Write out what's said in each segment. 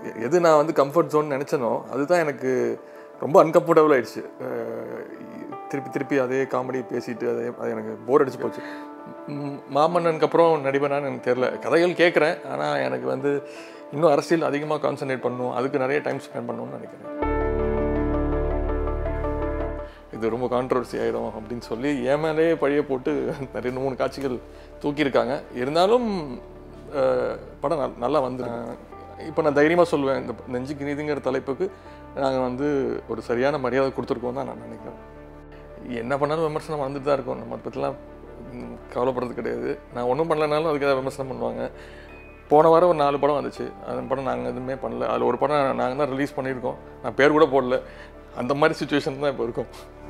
எ- எது நான் வந்து கம்ஃபர்ட் ஜோன் நினச்சனோ அதுதான் எனக்கு ரொம்ப அன்கம்ஃபர்டபுள் ஆயிடுச்சு அஹ் திருப்பி திருப்பி அதே காமெடி பேசிட்டு அதே அது எனக்கு போர் அடிச்சு போச்சு ம், மாமன்னனுக்கு அப்புறம் நடிப்பேனான்னு எனக்கு தெரியல கதைகள் கேட்குறேன் ஆனால் எனக்கு வந்து இன்னும் அரசியல் அதிகமாக கான்சென்ட்ரேட் பண்ணணும் அதுக்கு நிறைய டைம் ஸ்பெண்ட் பண்ணணும்னு நினைக்கிறேன் இது ரொம்ப கான்ட்ரவர்சி ஆயிடும் அப்படின்னு சொல்லி என் மேலேயே பழிய போட்டு நிறைய ரெண்டு மூணு காட்சிகள் தூக்கியிருக்காங்க இருந்தாலும் அஹ், படம் நல்- நல்லா வந்து இப்போ நான் தைரியமாக சொல்லுவேன் இந்த நெஞ்சுக்கு நீதிங்கிற தலைப்புக்கு நாங்கள் வந்து ஒரு சரியான மரியாதை கொடுத்துருக்கோம் தான் நான் நினைக்கிறேன் என்ன பண்ணாலும் விமர்சனம் வந்துட்டு தான் இருக்கும் நம்ம அதை பற்றிலாம் ம், கவலைப்படுறது கிடையாது நான் ஒன்றும் பண்ணலனாலும் அதுக்காக விமர்சனம் பண்ணுவாங்க போன வாரம் ஒரு நாலு படம் வந்துச்சு அந்த படம் நாங்கள் எதுவுமே பண்ணல அதில் ஒரு படம் நாங்கள் தான் ரிலீஸ் பண்ணியிருக்கோம் நான் பேர் கூட போடல அந்த மாதிரி சுச்சுவேஷன் தான் இப்போ இருக்கும்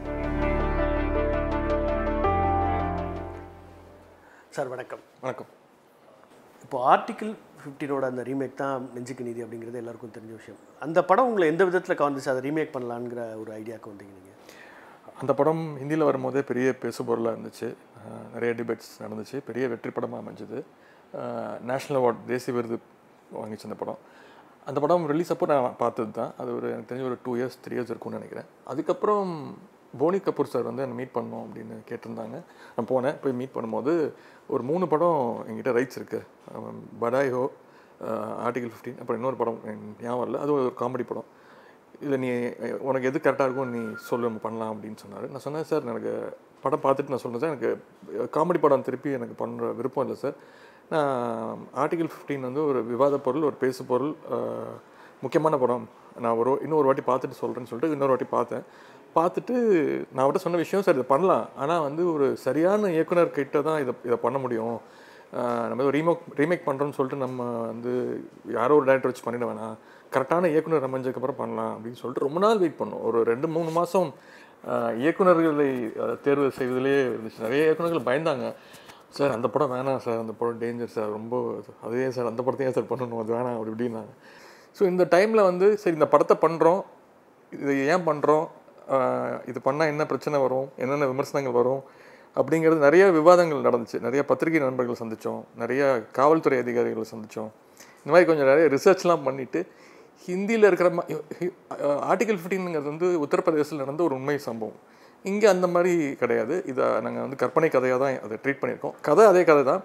சார் வணக்கம் வணக்கம் இப்போ ஆர்டிக்கிள் ஃபிஃப்டீனோட அந்த ரீமேக் தான் நெஞ்சுக்கு நீதி அப்படிங்கிறது எல்லாருக்கும் தெரிஞ்ச விஷயம் அந்த படம் உங்களை எந்த விதத்தில் கவர்ந்துச்சு அதை ரீமேக் பண்ணலாங்கிற ஒரு ஐடியாவுக்கு வந்தீங்க நீங்கள் அந்த படம் ஹிந்தியில் வரும்போதே பெரிய பேசுபொருளாக இருந்துச்சு அஹ் நிறைய டிபேட்ஸ் நடந்துச்சு பெரிய வெற்றி படமாக அமைஞ்சது நேஷ்னல் அவார்ட் தேசிய விருது வாங்கிச்சு அந்த படம் அந்த படம் ரிலீஸ் அப்போ நான் பார்த்தது தான் அது ஒரு எனக்கு தெரிஞ்ச ஒரு டூ இயர்ஸ் த்ரீ இயர்ஸ் இருக்கும்னு நினைக்கிறேன் அதுக்கப்புறம் போனி கபூர் சார் வந்து என்னை மீட் பண்ணோம் அப்படின்னு கேட்டிருந்தாங்க நான் போனேன் போய் மீட் பண்ணும்போது ஒரு மூணு படம் என்கிட்ட ரைட்ஸ் இருக்குது படாய் ஹோ ஆர்டிகல் ஃபிஃப்டீன் அப்புறம் இன்னொரு படம் எனக்கு ஞாபகம் இல்லை அது ஒரு காமெடி படம் இல்லை நீ உனக்கு எது கரெக்டாக இருக்கும் நீ சொல்லு நம்ம பண்ணலாம் அப்படின்னு சொன்னார் நான் சொன்னேன் சார் எனக்கு படம் பார்த்துட்டு நான் சொன்னேன் சார் எனக்கு காமெடி படம் திருப்பி எனக்கு பண்ணுற விருப்பம் இல்லை சார் நான் ஆர்டிகல் ஃபிஃப்டீன் வந்து ஒரு விவாத பொருள் ஒரு பேசு பொருள் அஹ், முக்கியமான படம் நான் ஒரு இன்னொரு வாட்டி பார்த்துட்டு சொல்கிறேன்னு சொல்லிட்டு இன்னொரு வாட்டி பார்த்தேன் பார்த்துட்டு நான் அவர்கிட்ட சொன்ன விஷயம் சார் இதை பண்ணலாம் ஆனால் வந்து ஒரு சரியான இயக்குனர் கிட்ட தான் இதை இதை பண்ண முடியும் ஆஹ் நம்ம ஏதோ ரீமேக் ரீமேக் பண்ணுறோன்னு சொல்லிட்டு நம்ம வந்து யாரோ ஒரு டேரக்டர் வச்சு பண்ணிட வேணாம் கரெக்டான இயக்குனர் அமைஞ்சதுக்கப்புறம் பண்ணலாம் அப்படின்னு சொல்லிட்டு ரொம்ப நாள் வெயிட் பண்ணோம் ஒரு ரெண்டு மூணு மாதம் இயக்குனர்களை அஹ், தேர்வு செய்வதிலே இருந்துச்சு நிறைய இயக்குனர்கள் பயந்தாங்க சார் அந்த படம் வேணாம் சார் அந்த படம் டேஞ்சர் சார் ரொம்ப அதே சார் அந்த படத்தையும் சார் பண்ணணும் அது வேணாம் அப்படி இப்படின்னாங்க ஸோ இந்த டைமில் வந்து சரி இந்த படத்தை பண்ணுறோம் இது ஏன் பண்ணுறோம் இது பண்ணால் என்ன பிரச்சனை வரும் என்னென்ன விமர்சனங்கள் வரும் அப்படிங்கிறது நிறைய விவாதங்கள் நடந்துச்சு நிறைய பத்திரிகை நண்பர்கள் சந்தித்தோம் நிறைய காவல்துறை அதிகாரிகளை சந்தித்தோம் இந்த மாதிரி கொஞ்சம் நிறைய ரிசர்ச்லாம் பண்ணிவிட்டு ஹிந்தியில் இருக்கிற ஆர்டிகல் ஃபிஃப்டீனுங்கிறது வந்து உத்தரப்பிரதேசத்தில் நடந்த ஒரு உண்மை சம்பவம் இங்கே அந்த மாதிரி கிடையாது இதை நாங்கள் வந்து கற்பனை கதையாக தான் அதை ட்ரீட் பண்ணியிருக்கோம் கதை அதே கதை தான்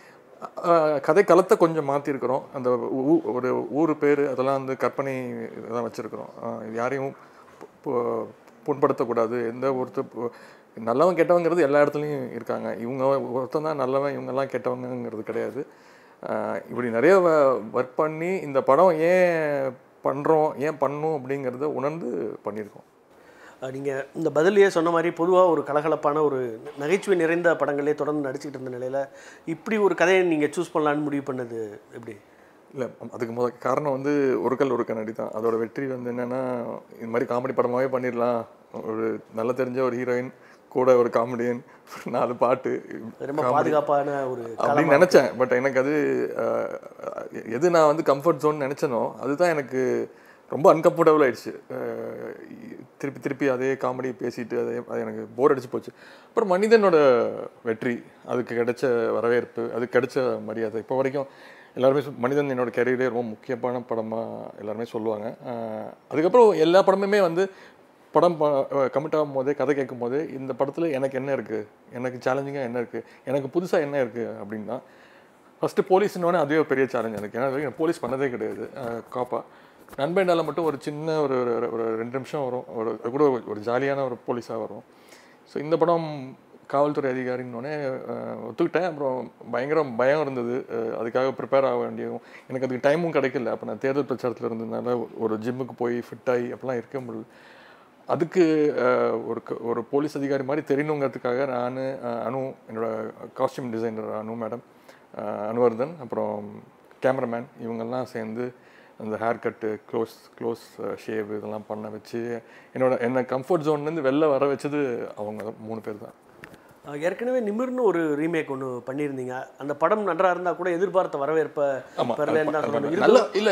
அஹ் கதை களத்தை கொஞ்சம் மாற்றிருக்கிறோம் அந்த ஊ- ஒரு ஊர் பேர் அதெல்லாம் வந்து கற்பனை தான் வச்சுருக்கிறோம் யாரையும் பு- பு- புண்படுத்தக்கூடாது எந்த ஒருத்தர் பு- நல்லவன் கெட்டவங்கிறது எல்லா இடத்துலையும் இருக்காங்க இவங்க ஒருத்தன் தான் நல்லவன் இவங்கெல்லாம் கெட்டவங்கிறது கிடையாது அஹ் இப்படி நிறைய ஒர்க் பண்ணி இந்த படம் ஏன் பண்ணுறோம் ஏன் பண்ணணும் அப்படிங்கிறத உணர்ந்து பண்ணியிருக்கோம் நீங்கள் இந்த பதிலையே சொன்ன மாதிரி பொதுவாக ஒரு கலகலப்பான ஒரு நகைச்சுவை நிறைந்த படங்களே தொடர்ந்து நடிச்சுக்கிட்டு இருந்த நிலையில் இப்படி ஒரு கதையை நீங்கள் சூஸ் பண்ணலான்னு முடிவு பண்ணது எப்படி இல்லை அதுக்கு முத காரணம் வந்து ஒரு கல் ஒரு கண்ணாடி தான் அதோட வெற்றி வந்து என்னென்னா இந்த மாதிரி காமெடி படமாகவே பண்ணிடலாம் ஒரு நல்ல தெரிஞ்ச ஒரு ஹீரோயின் கூட ஒரு காமெடியன் நாலு பாட்டு ரொம்ப பாதுகாப்பான ஒரு அப்படின்னு நினச்சேன் பட் எனக்கு அது அஹ், எது நான் வந்து கம்ஃபர்ட் ஜோன் நினச்சனோ அதுதான் எனக்கு ரொம்ப அன்கம்ஃபர்டபுள் ஆயிடுச்சு அஹ், திருப்பி திருப்பி அதே காமெடி பேசிட்டு அதே அது எனக்கு போர் அடிச்சு போச்சு அப்புறம் மனிதனோட வெற்றி அதுக்கு கிடைச்ச வரவேற்பு அதுக்கு கிடைச்ச மரியாதை இப்போ வரைக்கும் எல்லாருமே சொல்- மனிதன் என்னோட கேரியரே ரொம்ப முக்கியமான படமாக எல்லாருமே சொல்லுவாங்க அஹ், அதுக்கப்புறம் எல்லா படமுமே வந்து படம் கமிட் ஆகும் போதே கதை கேட்கும் போதே இந்த படத்தில் எனக்கு என்ன இருக்குது எனக்கு சேலஞ்சிங்காக என்ன இருக்குது எனக்கு புதுசாக என்ன இருக்குது அப்படின்னா ஃபஸ்ட்டு போலீஸ்னோடனே அதுவே ஒரு பெரிய சேலஞ்ச் எனக்கு ஏன்னா இது வரைக்கும் நான் போலீஸ் பண்ணதே கிடையாது காப்பா நண்பனால மட்டும் ஒரு சின்ன ஒரு ஒரு- ஒரு ரெண்டு நிமிஷம் வரும் ஒரு அது கூட ஒரு- ஒரு ஜாலியான ஒரு போலீஸாக வரும் ஸோ இந்த படம் காவல்துறை அதிகாரின்னொடனே ஒத்துக்கிட்டேன் அப்புறம் பயங்கர பயம் இருந்தது அஹ் அதுக்காக ப்ரிப்பேர் ஆக வேண்டியதும் எனக்கு அதுக்கு டைமும் கிடைக்கல அப்போ நான் தேர்தல் பிரச்சாரத்தில் இருந்ததுனால ஒரு ஜிம்முக்கு போய் ஃபிட் ஆகி அப்படிலாம் இருக்க முடியல அதுக்கு அஹ், ஒரு க- ஒரு போலீஸ் அதிகாரி மாதிரி தெரியணுங்கிறதுக்காக நான் அனு என்னோட costume designer Anu madam Anuvardhan அப்புறம் கேமராமேன் இவங்கெல்லாம் சேர்ந்து அந்த hair cut close close shave இதெல்லாம் பண்ண வச்சு என்னோட என்னை கம்ஃபர்ட் ஜோன்லேருந்து வெளில வர வச்சது அவங்க தான் மூணு பேர் தான் அஹ் ஏற்கனவே நிமிர்னு ஒரு ரீமேக் ஒன்று பண்ணியிருந்தீங்க அந்த படம் நன்றா இருந்தால் கூட எதிர்பார்த்த வரவேற்பை ஆமா பெறலன்னு தான் சொல்லணும் நல்ல இல்ல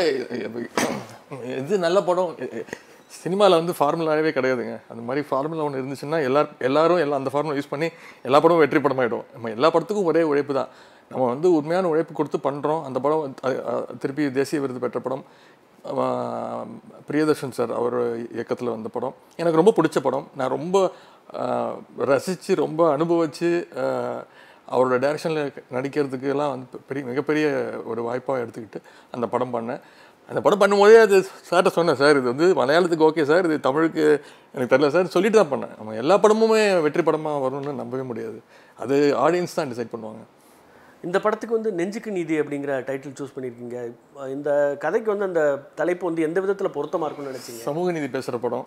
இது நல்ல படம் சினிமாவில் வந்து ஃபார்முலாவே கிடையாதுங்க அந்த மாதிரி ஃபார்முலா ஒன்று இருந்துச்சுன்னா எல்லார் எல்லாரும் எல்லாம் அந்த ஃபார்முலா யூஸ் பண்ணி எல்லா படமும் வெற்றி படமாயிடும் நம்ம எல்லா படத்துக்கும் ஒரே உழைப்பு தான் நம்ம வந்து உண்மையான உழைப்பு கொடுத்து பண்ணுறோம் அந்த படம் வந்து, அஹ், அஹ், திருப்பி தேசிய விருது பெற்ற படம் ஆஹ், பிரியதர்ஷன் சார் அவர் இயக்கத்தில் வந்த படம் எனக்கு ரொம்ப பிடிச்ச படம் நான் ரொம்ப ரசித்து ரொம்ப அனுபவித்து அவரோட டைரக்ஷனில் நடிக்கிறதுக்கு எல்லாம் வந்து பெரிய மிகப்பெரிய ஒரு வாய்ப்பாக எடுத்துக்கிட்டு அந்த படம் பண்ணேன் அந்த படம் பண்ணும்போதே அது சார்கிட்ட சொன்னேன் சார் இது வந்து மலையாளத்துக்கு ஓகே சார் இது தமிழுக்கு எனக்கு தெரியல சார் சொல்லிட்டு தான் பண்ணேன் நம்ம எல்லா படமுமே வெற்றி படமாக வரும்னு நம்பவே முடியாது அது ஆடியன்ஸ் தான் டிசைட் பண்ணுவாங்க இந்த படத்துக்கு வந்து நெஞ்சுக்கு நீதி அப்படிங்கிற டைட்டில் சூஸ் பண்ணியிருக்கீங்க இந்த கதைக்கு வந்து அந்த தலைப்பு வந்து எந்த விதத்தில் பொருத்தமாக இருக்கும்னு நினைச்சீங்க சமூக நீதி பேசுகிற படம்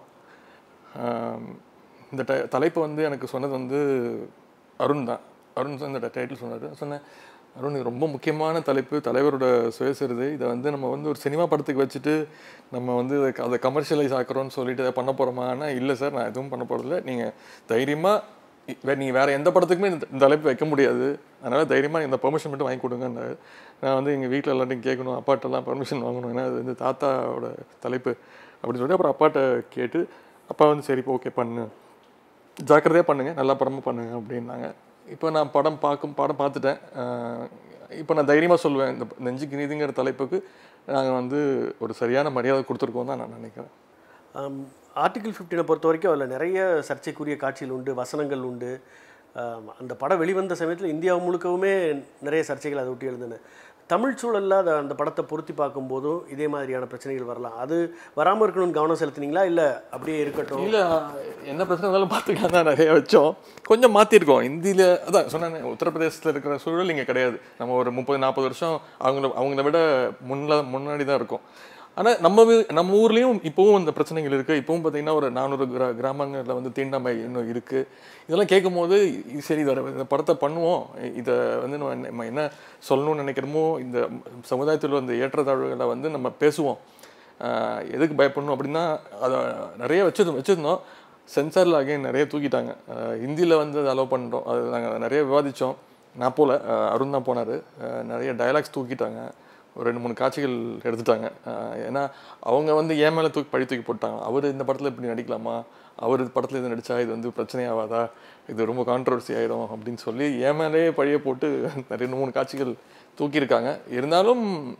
ஆம், இந்த ட தலைப்பு வந்து எனக்கு சொன்னது வந்து அருண் தான் அருண் தான் இந்த டைட்டில் சொன்னார் சொன்னேன் அருண் இது ரொம்ப முக்கியமான தலைப்பு தலைவரோட சுயசரிதை இதை வந்து நம்ம வந்து ஒரு சினிமா படத்துக்கு வச்சுட்டு நம்ம வந்து இதை- அதை கமர்ஷியலைஸ் ஆக்குறோம்னு சொல்லிட்டு அதை பண்ண போகிறோமானா இல்லை சார் நான் எதுவும் பண்ண போகிறதில்ல நீங்கள் தைரியமாக வே நீங்கள் வேறு எந்த படத்துக்குமே இந்த இந்த தலைப்பு வைக்க முடியாது அதனால் தைரியமாக இந்த பெர்மிஷன் மட்டும் வாங்கி கொடுங்கன்னாரு நான் வந்து எங்கள் வீட்டில் எல்லாத்தையும் கேட்கணும் அப்பாட்டெல்லாம் பெர்மிஷன் வாங்கணும் ஏன்னா அது வந்து தாத்தாவோட தலைப்பு அப்படின்னு சொல்லிட்டு அப்புறம் அப்பாட்ட கேட்டு அப்பா வந்து சரி ஓகே பண்ணு ஜாக்கிரதையாக பண்ணுங்க நல்லா படமாக பண்ணுங்க அப்படின்னாங்க இப்போ நான் படம் பார்க்கும் படம் பார்த்துட்டேன் அஹ் இப்போ நான் தைரியமாக சொல்லுவேன் இந்த நெஞ்சுக்கு நீதிங்கிற தலைப்புக்கு நாங்கள் வந்து ஒரு சரியான மரியாதை கொடுத்துருக்கோம் தான் நான் நினைக்கிறேன் ஆர்டிகிள் ஃபிஃப்டீனை பொறுத்த வரைக்கும் அதில் நிறைய சர்ச்சைக்குரிய காட்சிகள் உண்டு வசனங்கள் உண்டு ஆம், அந்த படம் வெளிவந்த சமயத்தில் இந்தியா முழுக்கவுமே நிறைய சர்ச்சைகள் அதை ஒட்டி எழுதின தமிழ் சூழலில் அதை அந்த படத்தை பொருத்தி பார்க்கும்போதும் இதே மாதிரியான பிரச்சனைகள் வரலாம் அது வராமல் இருக்கணும்னு கவனம் செலுத்துனீங்களா இல்லை அப்படியே இருக்கட்டும் இல்லை என்ன பிரச்சனை இருந்தாலும் பார்த்துக்கலாம் தான் நிறைய வச்சோம் கொஞ்சம் மாற்றிருக்கோம் இந்தியில் அதான் சொன்னேன் உத்தரப்பிரதேசத்தில் இருக்கிற சூழல் இங்கே கிடையாது நம்ம ஒரு முப்பது நாற்பது வருஷம் அவங்கள அவங்கள விட முன்ன முன்னாடி தான் இருக்கும் ஆனால் நம்ம வீ- நம்ம ஊர்லேயும் இப்போவும் இந்த பிரச்சனைகள் இருக்குது இப்போவும் பார்த்தீங்கன்னா ஒரு நானூறு கிரா கிராமங்களில் வந்து தீண்டாமை இன்னும் இருக்குது இதெல்லாம் கேட்கும்போது இ- சரி இதை இந்த படத்தை பண்ணுவோம் இதை வந்து நம்ம என்ன- நம்ம என்ன சொல்லணும்னு நினைக்கிறோமோ இந்த சமுதாயத்தில் வந்து ஏற்றத்தாழ்வுகளை வந்து நம்ம பேசுவோம் ஆஹ் எதுக்கு பயப்படணும் அப்படின்னா அதை நிறைய வச்சிருந்தோம் வச்சுருந்தோம் சென்சாரில் அகைன் நிறைய தூக்கிட்டாங்க ஹிந்தியில் வந்து அதை அலோவ் பண்ணிட்டோம் அது நாங்கள் நிறைய விவாதித்தோம் நான் போல ஆஹ் அருண் தான் போனார் நிறைய டயலாக்ஸ் தூக்கிட்டாங்க ஒரு ரெண்டு மூணு காட்சிகள் எடுத்துட்டாங்க ஆஹ் ஏன்னா அவங்க வந்து ஏன் மேலே தூக்கி பழி தூக்கி போட்டாங்க அவர் இந்த படத்தில் இப்படி நடிக்கலாமா அவர் படத்தில் இது நடித்தா இது வந்து பிரச்சனையாகாதா இது ரொம்ப கான்ட்ரவர்சி ஆகிடும் அப்படின்னு சொல்லி ஏன் மேலே பழிய போட்டு நிறைய ரெண்டு மூணு காட்சிகள் தூக்கியிருக்காங்க இருந்தாலும்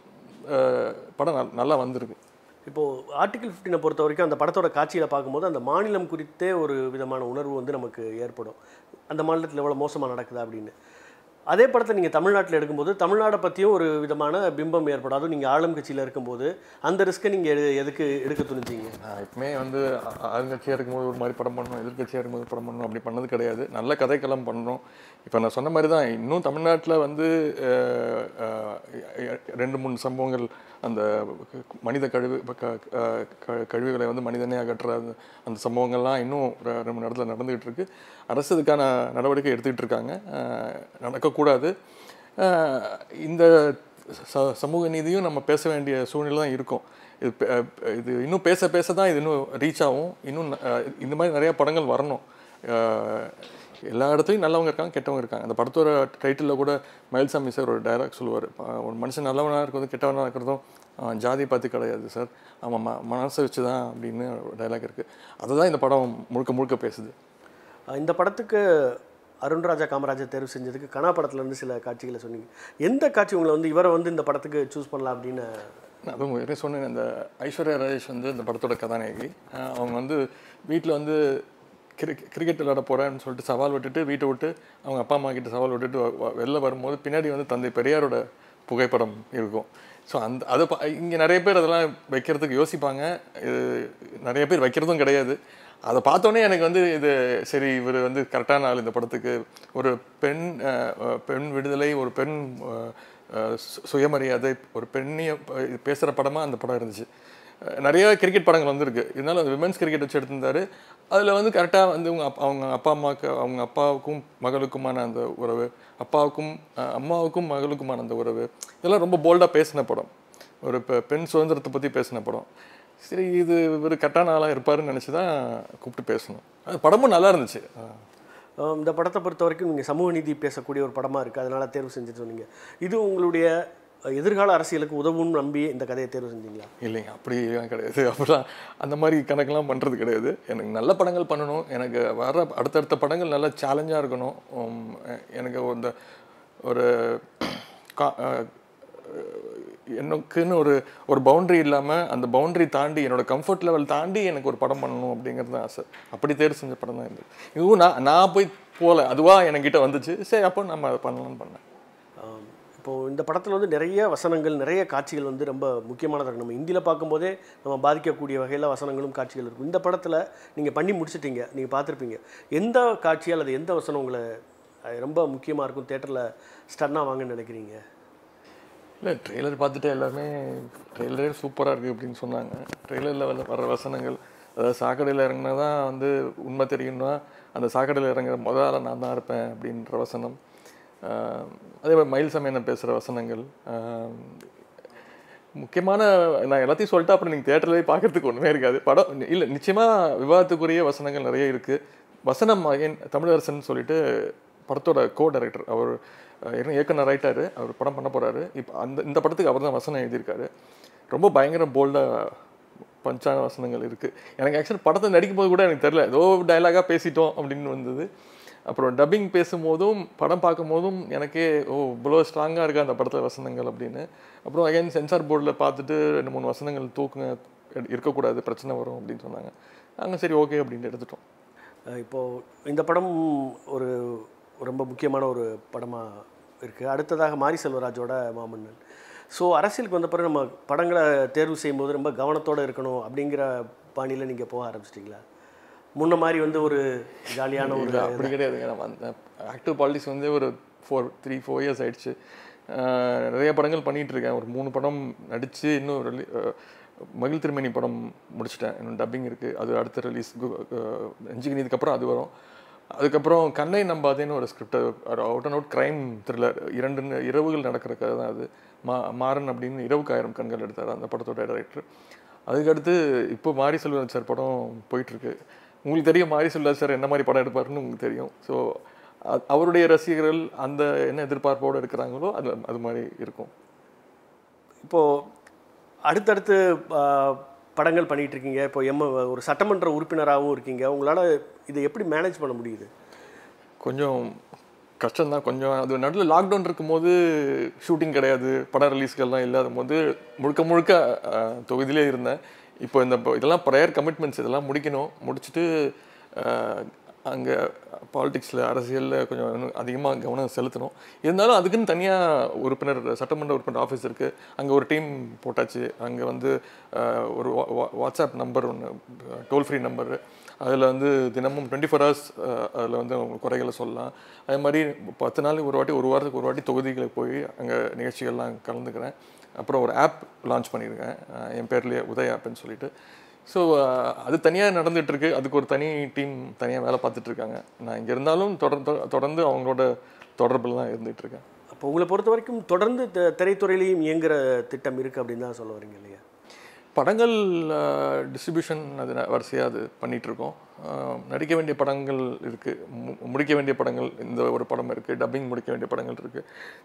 ஆஹ் படம் நல்- நல்லா வந்திருக்கு இப்போது ஆர்டிகிள் ஃபிஃப்டீனை பொறுத்த வரைக்கும் அந்த படத்தோட காட்சியில் பார்க்கும்போது அந்த மாநிலம் குறித்தே ஒரு விதமான உணர்வு வந்து நமக்கு ஏற்படும் அந்த மாநிலத்தில் எவ்வளோ மோசமாக நடக்குதா அப்படின்னு அதே படத்தை நீங்கள் தமிழ்நாட்டில் எடுக்கும்போது தமிழ்நாடை பற்றியும் ஒரு விதமான பிம்பம் ஏற்படும் அதுவும் நீங்கள் ஆளும் கட்சியில் இருக்கும்போது அந்த ரிஸ்க்கை நீங்கள் எதுக்கு எடுக்க துணிச்சிங்க நான் எப்பவுமே வந்து அ- ஆளுங்கட்சியாக இருக்கும்போது ஒரு மாதிரி படம் பண்ணணும் எதிர்கட்சியாக இருக்கும்போது படம் பண்ணணும் அப்படி பண்ணது கிடையாது நல்ல கதைக்களம் பண்ணணும் இப்போ நான் சொன்ன மாதிரி தான் இன்னும் தமிழ்நாட்டில் வந்து அஹ், அஹ், ரெண்டு மூணு சம்பவங்கள் அந்த மனித கழிவு இப்ப க- க- க- கழிவுகளை வந்து மனிதனே அகற்ற அந்த- அந்த சம்பவங்கள்லாம் இன்னும் ரெ- ரெண்டு மூணு இடத்துல நடந்துகிட்டு இருக்கு அரசு இதுக்கான நடவடிக்கை எடுத்துக்கிட்டு இருக்காங்க அஹ், நடக்கக்கூடாது அஹ், இந்த ச- சமூக நீதியும் நம்ம பேச வேண்டிய சூழ்நிலை தான் இருக்கும் இது பே- அஹ் இது இன்னும் பேச பேச தான் இது இன்னும் ரீச் ஆகும் இன்னும் ந- அஹ் இந்த மாதிரி நிறைய படங்கள் வரணும் அஹ் எல்லா இடத்துலையும் நல்லவங்க இருக்காங்க கெட்டவங்க இருக்காங்க அந்த படத்தோட டைட்டிலில் கூட மயில்சாமி சார் ஒரு டைலாக் சொல்லுவார் ஒரு மனுஷன் நல்லவனாக இருக்கிறதும் கெட்டவனாக இருக்கிறதும் அவன் ஜாதி பார்த்து கிடையாது சார் அவன் ம மனசை வச்சு தான் அப்படின்னு ஒரு டைலாக் இருக்குது அதுதான் இந்த படம் முழுக்க முழுக்க பேசுது இந்த படத்துக்கு அருண்ராஜா காமராஜர் தேர்வு செஞ்சதுக்கு கனா படத்துல இருந்து சில காட்சிகளை சொன்னீங்க எந்த காட்சி உங்களை வந்து இவரை வந்து இந்த படத்துக்கு சூஸ் பண்ணலாம் அப்படின்னு நான் அதுவும் ஏற்கனவே சொன்னேன் இந்த ஐஸ்வர்யா ராஜேஷ் வந்து இந்த படத்தோட கதாநாயகி அஹ் அவங்க வந்து வீட்டில் வந்து கிரிக் கிரிக்கெட் விளையாட போகிறேன்னு சொல்லிட்டு சவால் விட்டுட்டு வீட்டை விட்டு அவங்க அப்பா அம்மா கிட்ட சவால் விட்டுட்டு வ- வ- வெளில வரும்போது பின்னாடி வந்து தந்தை பெரியாரோட புகைப்படம் இருக்கும் ஸோ அந்த அதை பா இங்கே நிறைய பேர் அதெல்லாம் வைக்கிறதுக்கு யோசிப்பாங்க இது நிறைய பேர் வைக்கிறதும் கிடையாது அதை பார்த்தோன்னே எனக்கு வந்து இது சரி இவர் வந்து கரெக்டான ஆள் இந்த படத்துக்கு ஒரு பெண் அஹ், அஹ், பெண் விடுதலை ஒரு பெண் அஹ், அஹ், சு- சுயமரியாதை ஒரு பெண்ணிய பேசுகிற படமாக அந்த படம் இருந்துச்சு அஹ், நிறைய கிரிக்கெட் படங்கள் வந்திருக்கு இருந்தாலும் அது விமென்ஸ் கிரிக்கெட் வச்சு எடுத்திருந்தாரு அதில் வந்து கரெக்டாக வந்து உங்க அப்பா அவங்க அப்பா அம்மாவுக்கு அவங்க அப்பாவுக்கும் மகளுக்குமான அந்த உறவு அப்பாவுக்கும் அஹ், அம்மாவுக்கும் மகளுக்குமான அந்த உறவு இதெல்லாம் ரொம்ப போல்டாக பேசின படம் ஒரு பெ- பெண் சுதந்திரத்தை பற்றி பேசின படம் சரி இது இவர் கரெக்டான ஆளாக இருப்பாருன்னு நினச்சி தான் கூப்பிட்டு பேசணும் அது படமும் நல்லா இருந்துச்சு அஹ், ஆம், இந்த படத்தை பொறுத்த வரைக்கும் நீங்கள் சமூக நீதி பேசக்கூடிய ஒரு படமாக இருக்குது அதனால் தேர்வு செஞ்சுட்டு சொன்னீங்க இது உங்களுடைய எதிர்கால அரசியலுக்கு உதவும்னு நம்பி இந்த கதையை தேர்வு செஞ்சீங்களா இல்லைங்க அப்படிலாம் கிடையாது அப்படிலாம் அந்த மாதிரி கணக்கெல்லாம் பண்ணுறது கிடையாது எனக்கு நல்ல படங்கள் பண்ணணும் எனக்கு வர அடுத்தடுத்த படங்கள் நல்ல சேலஞ்சாக இருக்கணும் உம், எ- எனக்கு இந்த ஒரு கா- அஹ், எனக்குன்னு ஒரு ஒரு பவுண்டரி இல்லாமல் அந்த பவுண்டரி தாண்டி என்னோட கம்ஃபர்ட் லெவல் தாண்டி எனக்கு ஒரு படம் பண்ணணும் அப்படிங்கிறது தான் ஆசை அப்படி தேர்வு செஞ்ச படம் தான் இருந்தது இதுவும் நான் நான் போய் போகல அதுவாக என்கிட்ட வந்துச்சு சரி அப்போ நம்ம அதை பண்ணலாம்னு பண்ணேன் ஆம். இப்போ இந்த படத்தில் வந்து நிறைய வசனங்கள் நிறைய காட்சிகள் வந்து ரொம்ப முக்கியமானதாக இருக்கு நம்ம இந்தியில் பார்க்கும்போதே நம்ம பாதிக்கக்கூடிய வகையில் வசனங்களும் காட்சிகள் இருக்கும் இந்த படத்தில் நீங்கள் பண்ணி முடிச்சிட்டீங்க நீங்கள் பார்த்துருப்பீங்க எந்த காட்சி அல்லது எந்த வசனம் உங்களை அஹ், ரொம்ப முக்கியமாக இருக்கும் தேட்டரில் ஸ்டன்னாக வாங்கன்னு நினைக்கிறீங்க இல்லை ட்ரெய்லர் பார்த்துட்டு எல்லாமே ட்ரெய்லரே சூப்பராக இருக்குது அப்படின்னு சொன்னாங்க ட்ரெய்லரில் வர வர வசனங்கள் அதாவது சாக்கடையில் இறங்கினா தான் வந்து உண்மை தெரியும்னா அந்த சாக்கடையில் இறங்குற முத ஆளா நான் தான் இருப்பேன் அப்படின்ற வசனம் ஆஹ் அதே மாதிரி மயில் சமயனை பேசுகிற வசனங்கள் ஆஹ் முக்கியமான நான் எல்லாத்தையும் சொல்லிட்டு அப்புறம் நீங்கள் தேட்டர்லேயே பார்க்கறதுக்கு ஒன்றுமே இருக்காது படம் இல்லை நிச்சயமாக விவாதத்துக்குரிய வசனங்கள் நிறைய இருக்குது வசனம் மகன் தமிழரசன் சொல்லிட்டு படத்தோட கோ டைரக்டர் அவர் அஹ், ஏற்கனவே இயக்குனர் ரைட்டாரு அவர் படம் பண்ண போகிறாரு இப்போ அந்த இந்த படத்துக்கு அவர் தான் வசனம் எழுதியிருக்காரு ரொம்ப பயங்கர போல்டாக பஞ்சான வசனங்கள் இருக்குது எனக்கு ஆக்சுவலி படத்தை நடிக்கும்போது கூட எனக்கு தெரில ஏதோ டயலாகாக பேசிட்டோம் அப்படின்னு வந்தது அப்புறம் டப்பிங் பேசும்போதும் படம் பார்க்கும்போதும் எனக்கே ஓ இவ்வளோ ஸ்ட்ராங்காக இருக்கா அந்த படத்தில் வசனங்கள் அப்படின்னு அப்புறம் அகைன் சென்சார் போர்டில் பார்த்துட்டு ரெண்டு மூணு வசனங்கள் தூக்குங்க எடு- இருக்கக்கூடாது பிரச்சனை வரும் அப்படின்னு சொன்னாங்க நாங்கள் சரி ஓகே அப்படின்ட்டு எடுத்துட்டோம் அஹ், இப்போ இந்த படம் ஒரு ரொம்ப முக்கியமான ஒரு படமாக இருக்குது அடுத்ததாக மாரி செல்வராஜோட மாமன்னன் ஸோ அரசியலுக்கு வந்த பிறகு நம்ம படங்களை தேர்வு செய்யும்போது ரொம்ப கவனத்தோடு இருக்கணும் அப்படிங்கிற பாணியில் நீங்கள் போக ஆரம்பிச்சிட்டிங்களா முன்ன மாதிரி வந்து ஒரு ஜாலியான ஒரு இல்லை அப்படி கிடையாதுங்க நம்ம அந்த ஆக்டிவ் பாலிடிக்ஸ் வந்து ஒரு ஃபோர் த்ரீ ஃபோர் இயர்ஸ் ஆயிடுச்சு ஆஹ் நிறைய படங்கள் பண்ணிட்டு இருக்கேன் ஒரு மூணு படம் நடித்து இன்னும் rele- ஆஹ் மகிழ் திருமணி படம் முடிச்சிட்டேன் இன்னும் டப்பிங் இருக்குது அது அடுத்த ரிலீஸ் நெஞ்சுக்கு நீதுக்கப்புறம் அது வரும் அதுக்கப்புறம் கண்ணை நம்பாதேன்னு ஒரு script out and out crime thriller இரண்டு ந- இரவுகள் நடக்கிற கதை தான் அது மா மாறன் அப்படின்னு இரவுக்கு ஆயிரம் கண்கள் எடுத்தார் அந்த படத்தோட டைரக்டர் அதுக்கடுத்து இப்போ மாரி செல்வராஜ் சார் படம் போயிட்டுருக்கு உங்களுக்கு தெரியும் மாரி செல்வராஜ் சார் என்ன மாதிரி படம் எடுப்பாருன்னு உங்களுக்கு தெரியும் ஸோ அவருடைய ரசிகர்கள் அந்த என்ன எதிர்பார்ப்போடு இருக்கிறாங்களோ அது அது மாதிரி இருக்கும் இப்போது அடுத்தடுத்து ஆ, படங்கள் பண்ணிட்டு இருக்கீங்க இப்போ எம் ஒரு சட்டமன்ற உறுப்பினராகவும் இருக்கீங்க உங்களால் இதை எப்படி மேனேஜ் பண்ண முடியுது கொஞ்சம் கஷ்டம்தான் கொஞ்சம் அது நடுவில் லாக்டவுன் இருக்கும்போது ஷூட்டிங் கிடையாது படம் ரிலீஸ்கள்லாம் இல்லாத போது முழுக்க முழுக்க அஹ், தொகுதியிலே இருந்தேன் இப்போ இந்த இப்போ இதெல்லாம் ப்ரையர் கமிட்மெண்ட்ஸ் இதெல்லாம் முடிக்கணும் முடிச்சுட்டு அங்கே பாலிடிக்ஸில் அரசியலில் கொஞ்சம் இன்னும் அதிகமாக கவனம் செலுத்தணும் இருந்தாலும் அதுக்குன்னு தனியாக உறுப்பினர் சட்டமன்ற உறுப்பினர் ஆஃபீஸ் இருக்குது அங்கே ஒரு டீம் போட்டாச்சு அங்கே வந்து அஹ், ஒரு வா- வா- வாட்ஸ்அப் நம்பர் ஒன்று டோல் ஃப்ரீ நம்பர் அதில் வந்து தினமும் டுவெண்ட்டி ஃபோர் ஹவர்ஸ் அதில் வந்து அவங்க குறைகளை சொல்லலாம் அதே மாதிரி பத்து நாளைக்கு ஒரு வாட்டி ஒரு வாரத்துக்கு ஒரு வாட்டி தொகுதிகளுக்கு போய் அங்கே நிகழ்ச்சிகள்லாம் கலந்துக்கிறேன் அப்புறம் ஒரு ஆப் லான்ச் பண்ணியிருக்கேன் அஹ் என் பேர்லேயே உதய ஆப்னு சொல்லிட்டு ஸோ அது தனியாக நடந்துட்டு இருக்கு அதுக்கு ஒரு தனி டீம் தனியாக வேலை பார்த்துட்டு இருக்காங்க நான் இங்கே இருந்தாலும் தொடர்ந்து தொடர்ந்து அவங்களோட தொடர்பில் தான் இருந்துட்டு இருக்கேன் அப்போ உங்களை பொறுத்த வரைக்கும் தொடர்ந்து த- திரைத்துறையிலையும் இயங்குற திட்டம் இருக்குது அப்படின்னு தான் சொல்ல வரீங்க இல்லையா படங்கள் டிஸ்ட்ரிபியூஷன் அது ந- வரிசையா அது பண்ணிட்டு இருக்கோம் அஹ், நடிக்க வேண்டிய படங்கள் இருக்கு மு- முடிக்க வேண்டிய படங்கள் இந்த ஒரு படம் இருக்கு டப்பிங் முடிக்க வேண்டிய படங்கள் இருக்கு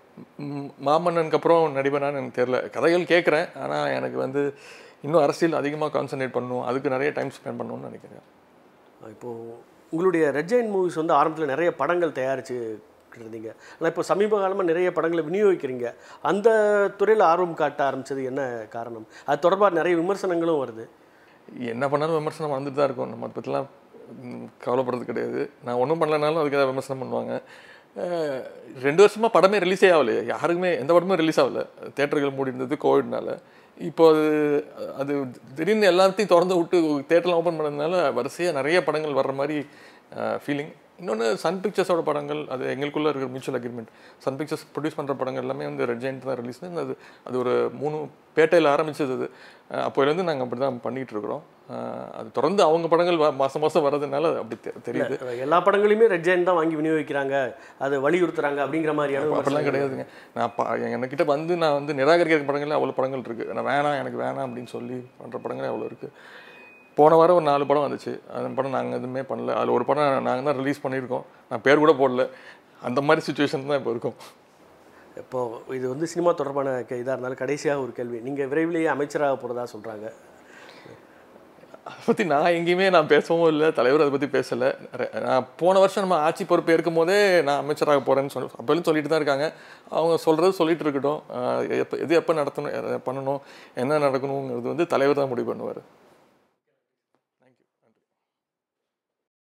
ம், மாமன்னனுக்கு அப்புறம் நடிப்பேனான்னு எனக்கு தெரியல கதைகள் கேட்குறேன் ஆனால் எனக்கு வந்து இன்னும் அரசியல் அதிகமாக கான்சென்ட்ரேட் பண்ணணும் அதுக்கு நிறைய டைம் ஸ்பெண்ட் பண்ணணும்னு நினைக்கிறேன் இப்போது உங்களுடைய ரெட் ஜெயின் மூவிஸ் வந்து ஆரம்பத்தில் நிறைய படங்கள் தயாரிச்சு இருந்தீங்க ஆனால் இப்போ சமீப காலமாக நிறைய படங்களை விநியோகிக்கிறீங்க அந்த துறையில் ஆர்வம் காட்ட ஆரம்பிச்சது என்ன காரணம் அது தொடர்பாக நிறைய விமர்சனங்களும் வருது என்ன பண்ணாலும் விமர்சனம் வந்துட்டு தான் இருக்கும் நம்ம அதை பற்றிலாம் ம், கவலைப்படுறது கிடையாது நான் ஒன்றும் பண்ணலனாலும் அதுக்கு ஏதாவது விமர்சனம் பண்ணுவாங்க அஹ், ரெண்டு வருஷமாக படமே ரிலீஸே ஆகலையே யாருக்குமே எந்த படமும் ரிலீஸ் ஆகல தேட்டர்கள் மூடி இருந்தது கோவிட்னால இப்போ அது அது திடீர்னு எல்லாத்தையும் திறந்து விட்டு தேட்டர்லாம் ஓப்பன் பண்ணதுனால வரிசையாக நிறைய படங்கள் வர்ற மாதிரி ஃபீலிங் இன்னொன்று சன் பிக்சர்ஸோட படங்கள் அது எங்களுக்குள்ள இருக்கிற mutual agreement Sun Pictures produce பண்ணுற படங்கள் எல்லாமே வந்து ரெட் ஜெயின்ட் தான் ரிலீஸ் அது அது ஒரு மூணு பேட்டையில் ஆரம்பிச்சது அது அஹ் அப்போலேருந்து நாங்கள் அப்படி தான் பண்ணிகிட்டு இருக்கிறோம் அஹ் அது தொடர்ந்து அவங்க படங்கள் வ- மாசம் மாதம் வர்றதுனால அது அப்படி தெ- தெரியுது எல்லா படங்களையுமே ரெட் ஜெயின் தான் வாங்கி விநியோகிக்கிறாங்க அதை வலியுறுத்துறாங்க அப்படிங்கிற மாதிரியான அப்படிலாம் கிடையாதுங்க நான் பா என்கிட்ட வந்து நான் வந்து நிராகரிக்கிற படங்களே அவ்வளோ படங்கள் இருக்குது நான் வேணாம் எனக்கு வேணாம் அப்படின்னு சொல்லி பண்ணுற படங்களே அவ்வளோ இருக்குது போன வாரம் ஒரு நாலு படம் வந்துச்சு அந்த படம் நாங்கள் எதுவுமே பண்ணல அதில் ஒரு படம் நாங்கள் தான் ரிலீஸ் பண்ணியிருக்கோம் நான் பேர் கூட போடல அந்த மாதிரி சுச்சுவேஷன் தான் இப்போ இருக்கும் இப்போ இது வந்து சினிமா தொடர்பான இதாக இருந்தாலும் கடைசியாக ஒரு கேள்வி நீங்கள் விரைவிலேயே அமைச்சராக போகிறதா சொல்கிறாங்க அதை பற்றி நான் எங்கேயுமே நான் பேசவும் இல்லை தலைவர் அதை பற்றி பேசலை நான் போன வருஷம் நம்ம ஆட்சி பொறுப்பு ஏற்கும் போதே நான் அமைச்சராக போகிறேன்னு சொல்லி அப்போலும் சொல்லிட்டு தான் இருக்காங்க அவங்க சொல்கிறது சொல்லிட்டு இருக்கட்டும் ஆஹ் எப்போ எது எப்போ நடத்தணும் எதை பண்ணணும் என்ன நடக்கணுங்கிறது வந்து தலைவர் தான் முடிவு பண்ணுவார்